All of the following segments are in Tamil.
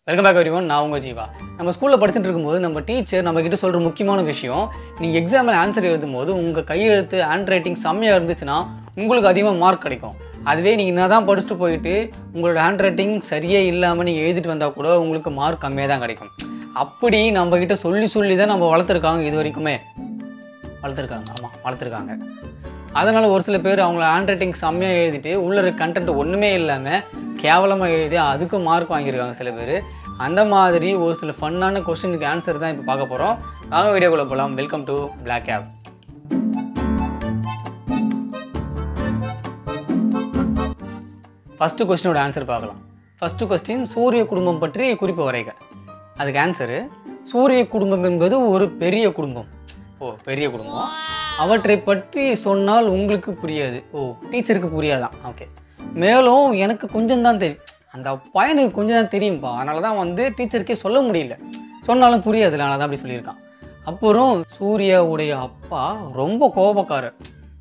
வெல்கம் பேக் எவ்ரி நான் உங்கள் ஜீவா நம்ம ஸ்கூலில் படிச்சுட்டு இருக்கும்போது நம்ம டீச்சர் நம்ம கிட்ட சொல்கிற முக்கியமான விஷயம் நீங்கள் எக்ஸாமில் ஆன்சர் எழுதும் போது உங்கள் கையெழுத்து ஹேண்ட் ரைட்டிங் செம்மையாக இருந்துச்சுன்னா உங்களுக்கு அதிகமாக மார்க் கிடைக்கும் அதுவே நீங்கள் என்ன தான் படிச்சுட்டு போயிட்டு உங்களோட ஹேண்ட் ரைட்டிங் சரியே இல்லாமல் நீங்கள் எழுதிட்டு வந்தால் கூட உங்களுக்கு மார்க் கம்மியாக தான் கிடைக்கும் அப்படி நம்ம கிட்ட சொல்லி சொல்லி தான் நம்ம வளர்த்துருக்காங்க இது வரைக்குமே வளர்த்துருக்காங்க ஆமாம் வளர்த்துருக்காங்க அதனால் ஒரு சில பேர் அவங்கள ஹேண்ட் ரைட்டிங் செம்மையாக எழுதிட்டு உள்ள இருக்க கண்டென்ட் ஒன்றுமே இல்லாமல் கேவலமாக எழுதி அதுக்கு மார்க் வாங்கியிருக்காங்க சில பேர் அந்த மாதிரி ஒரு சில ஃபன்னான கொஸ்டினுக்கு ஆன்சர் தான் இப்போ பார்க்க போகிறோம் வாங்க வீடியோக்குள்ளே போகலாம் welcome to Black App first கொஸ்டினோட ஆன்சர் பார்க்கலாம் ஃபஸ்ட்டு கொஸ்டின் சூரிய குடும்பம் பற்றி குறிப்பு வரைக அதுக்கு ஆன்சரு சூரிய குடும்பம் என்பது ஒரு பெரிய குடும்பம் ஓ பெரிய குடும்பம் அவற்றை பற்றி சொன்னால் உங்களுக்கு புரியாது ஓ டீச்சருக்கு புரியாதான் ஓகே மேலும் எனக்கு கொஞ்சம் தான் தெரியும் அந்த பையனுக்கு கொஞ்சம் தான் தெரியும்ப்பா அதனால தான் வந்து டீச்சருக்கே சொல்ல முடியல சொன்னாலும் புரியாது அதனால தான் அப்படி சொல்லியிருக்கான் அப்புறம் சூர்யாவுடைய அப்பா ரொம்ப கோபக்காரர்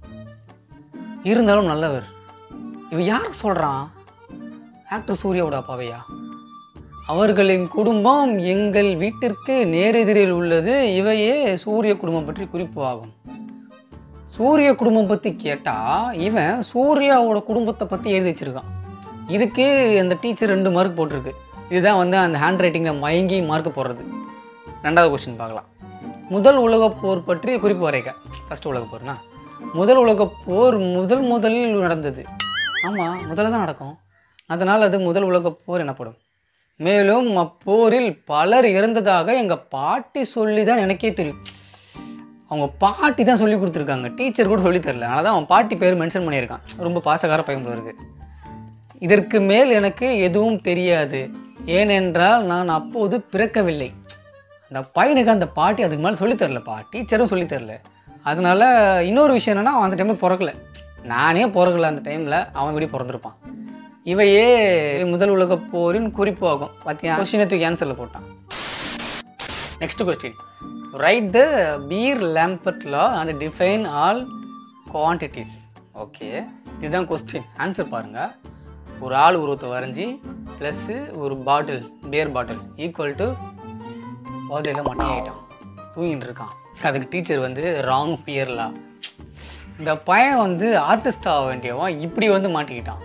இருந்தாலும் நல்லவர் இவ யார் சொல்கிறான் ஆக்டர் சூர்யாவோட அப்பாவையா அவர்களின் குடும்பம் எங்கள் வீட்டிற்கு நேரெதிரில் உள்ளது இவையே சூரிய குடும்பம் பற்றி குறிப்பு ஆகும் சூரிய குடும்பம் பற்றி கேட்டால் இவன் சூர்யாவோட குடும்பத்தை பற்றி எழுதி வச்சிருக்கான் இதுக்கு அந்த டீச்சர் ரெண்டு மார்க் போட்டிருக்கு இதுதான் வந்து அந்த ஹேண்ட் ரைட்டிங்கில் மயங்கி மார்க் போடுறது ரெண்டாவது கொஸ்டின் பார்க்கலாம் முதல் உலகப் போர் பற்றி குறிப்பு வரைக்க ஃபர்ஸ்ட் உலகப் போர்னா முதல் உலகப் போர் முதல் முதலில் நடந்தது ஆமாம் முதல்ல தான் நடக்கும் அதனால் அது முதல் உலகப் போர் எனப்படும் மேலும் அப்போரில் பலர் இறந்ததாக எங்கள் பாட்டி சொல்லி தான் எனக்கே தெரியும் அவங்க பாட்டி தான் சொல்லி கொடுத்துருக்காங்க டீச்சர் கூட சொல்லி தரல அதனால தான் அவன் பாட்டி பேர் மென்ஷன் பண்ணியிருக்கான் ரொம்ப பாசக்கார பையன் போல இருக்கு இதற்கு மேல் எனக்கு எதுவும் தெரியாது ஏனென்றால் நான் அப்போது பிறக்கவில்லை அந்த பையனுக்கு அந்த பாட்டி அதுக்கு மேலே சொல்லித் தரலப்பா டீச்சரும் சொல்லித் தரல அதனால இன்னொரு விஷயம் என்னன்னா அவன் அந்த டைமில் பிறக்கல நானே பிறக்கல அந்த டைமில் அவன் எப்படி பிறந்திருப்பான் இவையே முதல் உலகப் போரின் குறிப்பு ஆகும் பார்த்தியா கொஸ்டினை தூக்கி ஆன்சரில் போட்டான் next question write the Beer Lambert law and define all quantities okay இதுதான் கொஸ்டின் ஆன்சர் பாருங்கள் ஒரு ஆள் உருவத்தை வரைஞ்சி ப்ளஸ்ஸு ஒரு bottle beer bottle equal to பாட்டிலில் மட்டை ஆகிட்டான் தூங்கிட்டு இருக்கான் அதுக்கு டீச்சர் வந்து ராங் பியர்லா இந்த பையன் வந்து ஆர்டிஸ்ட் ஆக வேண்டியவன் இப்படி வந்து மாட்டிக்கிட்டான்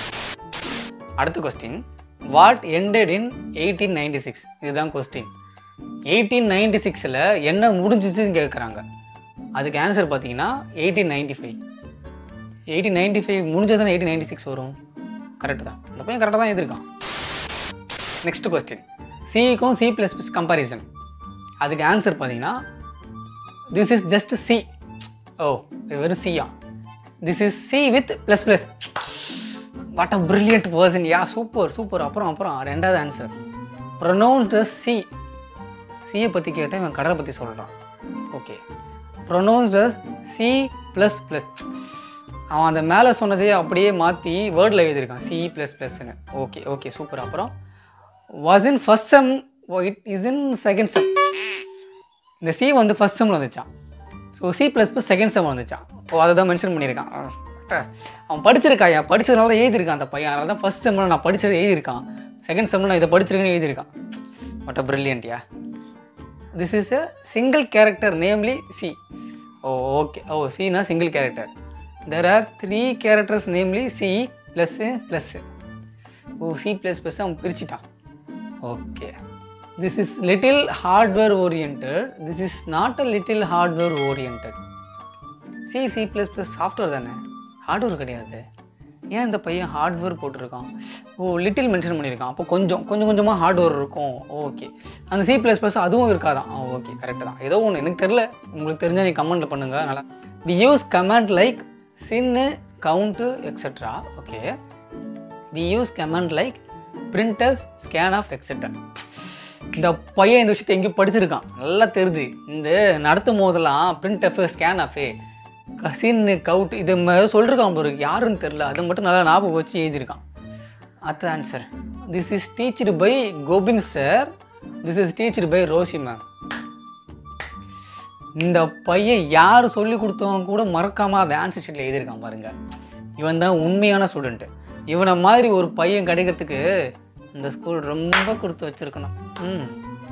அடுத்த question what ended in eighteen ninety six இதுதான் கொஸ்டின் எயிட்டீன் நைன்டி சிக்ஸில் என்ன முடிஞ்சிச்சுன்னு கேட்குறாங்க அதுக்கு ஆன்சர் பார்த்தீங்கன்னா eighteen ninety five eighteen ninety five முடிஞ்சது தானே எயிட்டீன் நைன்டி சிக்ஸ் வரும் கரெக்டு தான் இந்த பையன் கரெக்டாக தான் எழுதிருக்கான் நெக்ஸ்ட் கொஸ்டின் சிக்கும் சி ப்ளஸ் ப்ளஸ் கம்பாரிசன் அதுக்கு ஆன்சர் பார்த்தீங்கன்னா this is just C O இது வெறும் சியா this is C with plus plus what a brilliant person yeah super super அப்புறம் அப்புறம் ரெண்டாவது ஆன்சர் ப்ரொனவுன்ஸ் சி சியை பற்றி கேட்டால் இவன் கடலை பற்றி சொல்கிறான் okay pronounce C plus plus அவன் அந்த மேலே சொன்னதையே அப்படியே மாற்றி வேர்டில் எழுதியிருக்கான் சி ப்ளஸ் ப்ளஸ்ன்னு ஓகே ஓகே சூப்பர் அப்புறம் was in first sem it is in second sem இந்த சி வந்து ஃபஸ்ட் செம்மில் வந்துச்சான் so C plus plus second sem வந்துச்சான் ஓ அதை தான் மென்ஷன் பண்ணியிருக்கான் அஹ், அவன் படிச்சிருக்காயா படிச்சதுனால தான் எழுதியிருக்கான் அந்த பையன் அதனால தான் ஃபஸ்ட் செம்மில் நான் படிச்சதை எழுதியிருக்கான் செகண்ட் செம்மில் நான் இதை படிச்சிருக்கேன்னு எழுதியிருக்கான் வாட் அ பிரில்லியன்ட்யா this is a single character namely C O okay O சினா single character there are three characters namely C plus plus O C plus plus அவன் பிரிச்சிட்டான் okay this is little hardware orient this is not a little hardware orient C C plus plus software தானே ஹார்ட்வேர் கிடையாது ஏன் இந்த பையன் ஹார்ட்வேர் போட்டிருக்கான் ஓ லிட்டில் மென்ஷன் பண்ணியிருக்கான் அப்போ கொஞ்சம் கொஞ்சம் கொஞ்சமாக ஹார்ட்வேர் இருக்கும் ஓகே அந்த சி ப்ளஸ் ப்ளஸ் அதுவும் இருக்காதான் ஆ ஓகே கரெக்டு தான் ஏதோ ஒன்று எனக்கு தெரில உங்களுக்கு தெரிஞ்சால் நீ கமெண்ட்டில் பண்ணுங்கள் நல்லா வி யூஸ் கமெண்ட் லைக் சின்னு count etcetera okay we use comment like printers scanf etcetera இந்த பையன் இந்த விஷயத்தை எங்கேயும் படிச்சிருக்கான் நல்லா தெரியுது இந்த நடத்தும் போதெல்லாம் பிரிண்ட் எஃப் ஸ்கேன் ஆஃபு கசின்னு கவுட் இது மாதிரி சொல்லிருக்கான் பாரு யாருன்னு தெரில அதை மட்டும் நல்லா ஞாபகம் வச்சு எழுதியிருக்கான் அது answer this is teached by Gobind sir this is teached by Rosie ma'am இந்த பையன் யார் சொல்லி கொடுத்தவங்க கூட மறக்காமல் அதை ஆன்சர் ஷீட்டில் எழுதியிருக்கான் பாருங்க இவன் தான் உண்மையான ஸ்டூடெண்ட்டு இவனை மாதிரி ஒரு பையன் கிடைக்கிறதுக்கு இந்த ஸ்கூல் ரொம்ப கொடுத்து வச்சிருக்கணும் ம்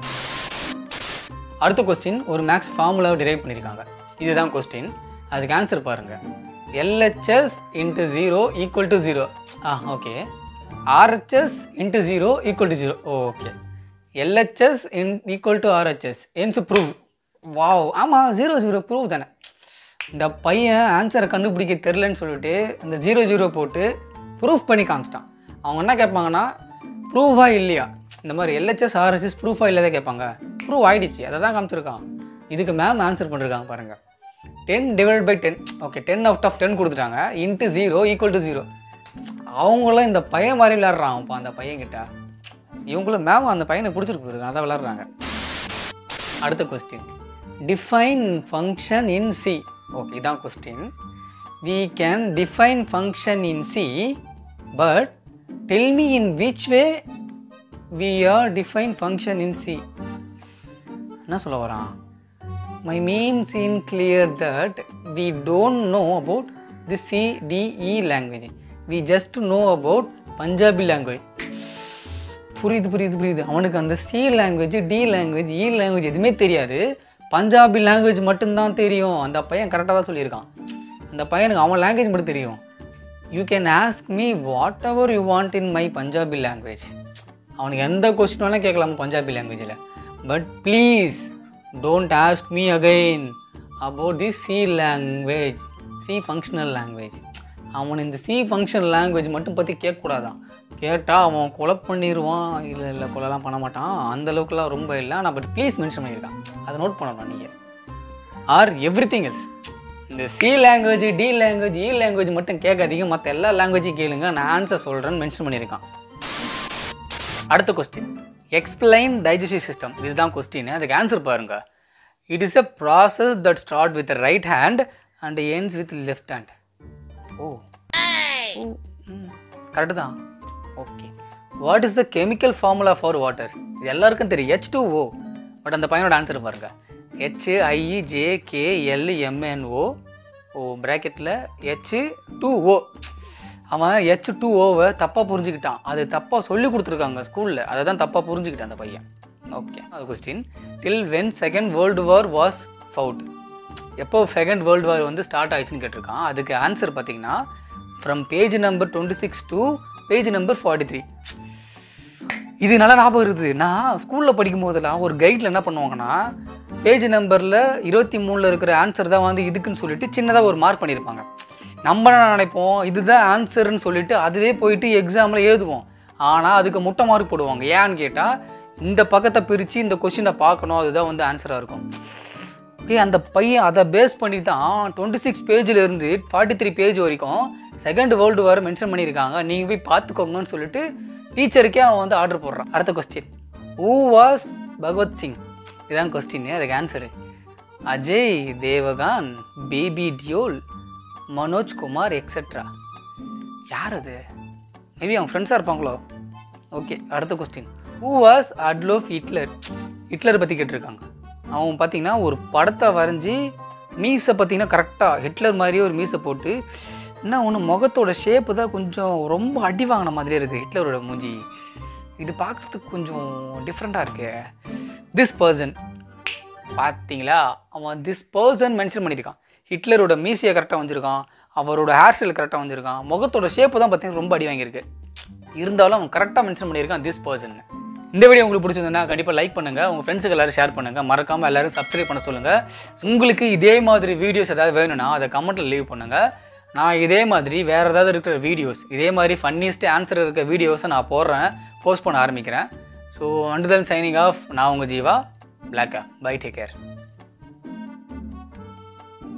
அடுத்த கொஸ்டின் ஒரு மேக்ஸ் ஃபார்முலாவை டிரைவ் பண்ணியிருக்காங்க இதுதான் கொஸ்டின் அதுக்கு ஆன்சர் பாருங்கள் LHS into zero equal to zero ah okay RHS into zero equal to zero okay LHS in equal to RHS hence prove wow ஆமாம் ஜீரோ ஜீரோ ப்ரூவ் தானே இந்த பையன் ஆன்சரை கண்டுபிடிக்க தெரிலன்னு சொல்லிட்டு இந்த ஜீரோ ஜீரோ போட்டு ப்ரூஃப் பண்ணி காமிச்சிட்டான் அவங்க என்ன கேட்பாங்கன்னா ப்ரூஃபா இல்லையா இந்த மாதிரி எல்ஹெச்எஸ் ஆர்ஹெச்எஸ் ப்ரூஃபா இல்லையா கேட்பாங்க ப்ரூவ் ஆயிடுச்சு அதை தான் காமிச்சிருக்கான் இதுக்கு மேம் ஆன்சர் பண்ணிருக்காங்க பாருங்கள் ten divide by ten okay ten out of ten கொடுத்துட்டாங்க into zero equal to zero அவங்களும் இந்த பையன் மாதிரி விளையாடுறான் இப்போ அந்த பையன்கிட்ட இவங்களும் மேம் அந்த பையனை பிடிச்சிருக்கு அதான் விளாட்றாங்க அடுத்த question define function in C okay இதான் question we can define function in C but tell me in which way we are define function in C என்ன சொல்ல வரான் my means in clear that we don't know about the CDE language we just know about Punjabi language புரியுது புரியுது புரியுது அவனுக்கு அந்த C language D language E language எதுவுமே தெரியாது பஞ்சாபி லாங்குவேஜ் மட்டும்தான் தெரியும் அந்த பையன் கரெக்டாக தான் சொல்லியிருக்கான் அந்த பையனுக்கு அவன் லாங்குவேஜ் மட்டும் தெரியும் you can ask me whatever you want in my Punjabi language அவனுக்கு எந்த கொஸ்டின் வேணால் கேட்கலாம் பஞ்சாபி லாங்குவேஜில் but please don't ask me again about the C language C functional language அவன் இந்த சி ஃபங்க்ஷனல் லாங்குவேஜ் மட்டும் பற்றி கேட்கக்கூடாதான் கேட்டால் அவன் கொலை பண்ணிடுவான் இல்லை இல்லை கொலைலாம் பண்ண மாட்டான் அந்த அளவுக்குலாம் ரொம்ப இல்லை ஆனால் பட் ப்ளீஸ் மென்ஷன் பண்ணியிருக்கான் அதை நோட் பண்ணணும் நீங்கள் ஆர் எவ்ரி திங் எல்ஸ் இந்த C language D language E language மட்டும் கேட்காதீங்க மற்ற எல்லா லாங்குவேஜையும் கேளுங்க நான் ஆன்சர் சொல்கிறேன்னு மென்ஷன் பண்ணியிருக்கான் அடுத்த கொஸ்டின் எக்ஸ்பிளைன் டைஜஸ்டிவ் சிஸ்டம் இதுதான் கொஸ்டின் அதுக்கு ஆன்சர் பாருங்க it is a process that start with right hand and ends with left hand oh correct தான் okay what is the chemical formula for water இது எல்லாருக்கும் தெரியும் ஹெச் டூ ஓ பட் அந்த பையனோட ஆன்சர் பாருங்க H I E J K L M N O O ப்ராக்கெட்டில் ஹெச் டூ ஓ அவன் ஹெச் டூ ஓவை தப்பாக புரிஞ்சுக்கிட்டான் அது தப்பாக சொல்லி கொடுத்துருக்காங்க ஸ்கூலில் அதை தான் தப்பாக புரிஞ்சுக்கிட்டான் அந்த பையன் ஓகே அது question till when second world war was fought எப்போ செகண்ட் வேர்ல்டு வார் வந்து ஸ்டார்ட் ஆயிடுச்சுன்னு கேட்டிருக்கான் அதுக்கு ஆன்சர் பார்த்தீங்கன்னா from page number twenty six to page number forty three இது நல்லா ஞாபகம் இருக்குது நான் ஸ்கூலில் படிக்கும் போதெல்லாம் ஒரு கைடில் என்ன பண்ணுவாங்கன்னா பேஜ் நம்பரில் இருபத்தி மூணில் இருக்கிற ஆன்சர் தான் வந்து இதுக்குன்னு சொல்லிட்டு சின்னதாக ஒரு மார்க் பண்ணியிருப்பாங்க நம்ம என்ன நினைப்போம் இதுதான் ஆன்சர்னு சொல்லிட்டு அதுவே போயிட்டு எக்ஸாமில் எழுதுவோம் ஆனால் அதுக்கு முட்டை மார்க் போடுவாங்க ஏன்னு கேட்டால் இந்த பக்கத்தை பிரித்து இந்த கொஷினை பார்க்கணும் அதுதான் வந்து ஆன்சராக இருக்கும் ஏய் அந்த பையன் அதை பேஸ் பண்ணி தான் டுவெண்ட்டி சிக்ஸ் பேஜில் இருந்து ஃபார்ட்டி த்ரீ பேஜ் வரைக்கும் செகண்ட் வேர்ல்டு வார் மென்ஷன் பண்ணியிருக்காங்க நீங்கள் போய் பார்த்துக்கோங்கன்னு சொல்லிட்டு டீச்சருக்கே அவன் வந்து ஆர்டர் போடுறான் அடுத்த question who was Bhagat Singh இதான் கொஸ்டின் அதுக்கு ஆன்சரு அஜய் தேவகான் பேபி டியோல் மனோஜ் குமார் எக்ஸெட்ரா யார் அது மேபி அவங்க ஃப்ரெண்ட்ஸாக இருப்பாங்களோ ஓகே அடுத்த question who was Adolf Hitler Hitler பற்றி கேட்டிருக்காங்க அவன் பார்த்தீங்கன்னா ஒரு படத்தை வரைஞ்சி மீசை பார்த்தீங்கன்னா கரெக்டாக ஹிட்லர் மாதிரியே ஒரு மீசை போட்டு என்ன ஒன்று முகத்தோட ஷேப்பு தான் கொஞ்சம் ரொம்ப அடி வாங்கின மாதிரியே இருக்குது ஹிட்லரோட மூஞ்சி இது பார்க்குறதுக்கு கொஞ்சம் டிஃப்ரெண்ட்டாக இருக்கு திஸ் பர்சன் பார்த்தீங்களா அவன் திஸ் பர்சன் மென்ஷன் பண்ணியிருக்கான் ஹிட்லரோட மீசியை கரெக்டாக வந்திருக்கான் அவரோட ஹேர் ஸ்டைல் கரெக்டாக வந்திருக்கான் முகத்தோட ஷேப்பு தான் பார்த்தீங்கன்னா ரொம்ப அடி வாங்கியிருக்கு இருந்தாலும் அவன் கரெக்டாக மென்ஷன் பண்ணியிருக்கான் திஸ் பர்சன் இந்த வீடியோ உங்களுக்கு பிடிச்சிருந்ததுன்னா கண்டிப்பாக லைக் பண்ணுங்கள் உங்கள் ஃப்ரெண்ட்ஸுக்கு எல்லாரும் ஷேர் பண்ணுங்கள் மறக்காமல் எல்லாரும் சப்ஸ்கிரைப் பண்ண சொல்லுங்கள் உங்களுக்கு இதே மாதிரி வீடியோஸ் ஏதாவது வேணும்னா அதை கமெண்ட்டில் லீவ் பண்ணுங்கள் நான் இதே மாதிரி வேறு ஏதாவது இருக்கிற வீடியோஸ் இதே மாதிரி ஃபன்னியஸ்ட் ஆன்சர் இருக்க வீடியோஸை நான் போடுறேன் போஸ்ட் பண்ண ஆரம்பிக்கிறேன் so and then signing off நான் உங்கள் ஜீவா பிளாக்கா பை டேக் கேர்